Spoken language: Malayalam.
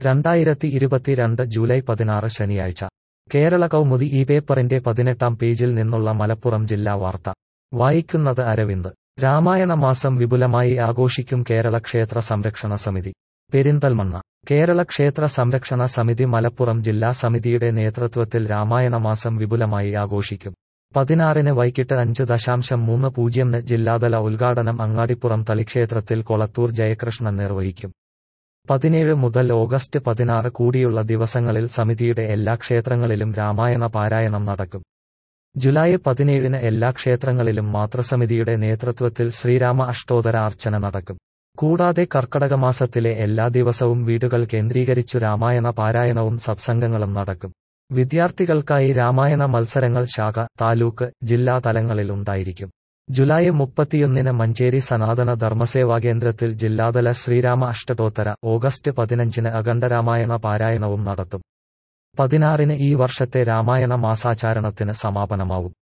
രണ്ടായിരത്തി ഇരുപത്തിരണ്ട് ജൂലൈ പതിനാറ് ശനിയാഴ്ച കേരള കൗമുദി ഈ പേപ്പറിന്റെ പതിനെട്ടാം പേജിൽ നിന്നുള്ള മലപ്പുറം ജില്ലാ വാർത്ത വായിക്കുന്നത് അരവിന്ദ് രാമായണ മാസം വിപുലമായി ആഘോഷിക്കും കേരള ക്ഷേത്ര സംരക്ഷണ സമിതി പെരിന്തൽമണ്ണ കേരള ക്ഷേത്ര സംരക്ഷണ സമിതി മലപ്പുറം ജില്ലാ സമിതിയുടെ നേതൃത്വത്തിൽ രാമായണ മാസം വിപുലമായി ആഘോഷിക്കും പതിനാറിന് വൈകിട്ട് അഞ്ച് ദശാംശം മൂന്ന് പൂജ്യംന് ജില്ലാതല ഉദ്ഘാടനം അങ്ങാടിപ്പുറം തളിക്ഷേത്രത്തിൽ കൊളത്തൂർ ജയകൃഷ്ണൻ നിർവഹിക്കും പതിനേഴ് മുതൽ ഓഗസ്റ്റ് പതിനാറ് കൂടിയുള്ള ദിവസങ്ങളിൽ സമിതിയുടെ എല്ലാ ക്ഷേത്രങ്ങളിലും രാമായണ പാരായണം നടക്കും ജൂലൈ പതിനേഴിന് എല്ലാ ക്ഷേത്രങ്ങളിലും മാതൃസമിതിയുടെ നേതൃത്വത്തിൽ ശ്രീരാമ അഷ്ടോത്തര അർച്ചന നടക്കും കൂടാതെ കർക്കടക മാസത്തിലെ എല്ലാ ദിവസവും വീടുകൾ കേന്ദ്രീകരിച്ചു രാമായണ പാരായണവും സത്സംഗങ്ങളും നടക്കും വിദ്യാർത്ഥികൾക്കായി രാമായണ മത്സരങ്ങൾ ശാഖ താലൂക്ക് ജില്ലാ തലങ്ങളിൽ ഉണ്ടായിരിക്കും ജൂലൈ മുപ്പത്തിയൊന്നിന് മഞ്ചേരി സനാതന ധർമ്മസേവാ കേന്ദ്രത്തിൽ ജില്ലാതല ശ്രീരാമ അഷ്ടോത്തര ഓഗസ്റ്റ് പതിനഞ്ചിന് അഖണ്ഡരാമായണ പാരായണവും നടത്തും പതിനാറിന് ഈ വർഷത്തെ രാമായണ മാസാചാരണത്തിന് സമാപനമാവും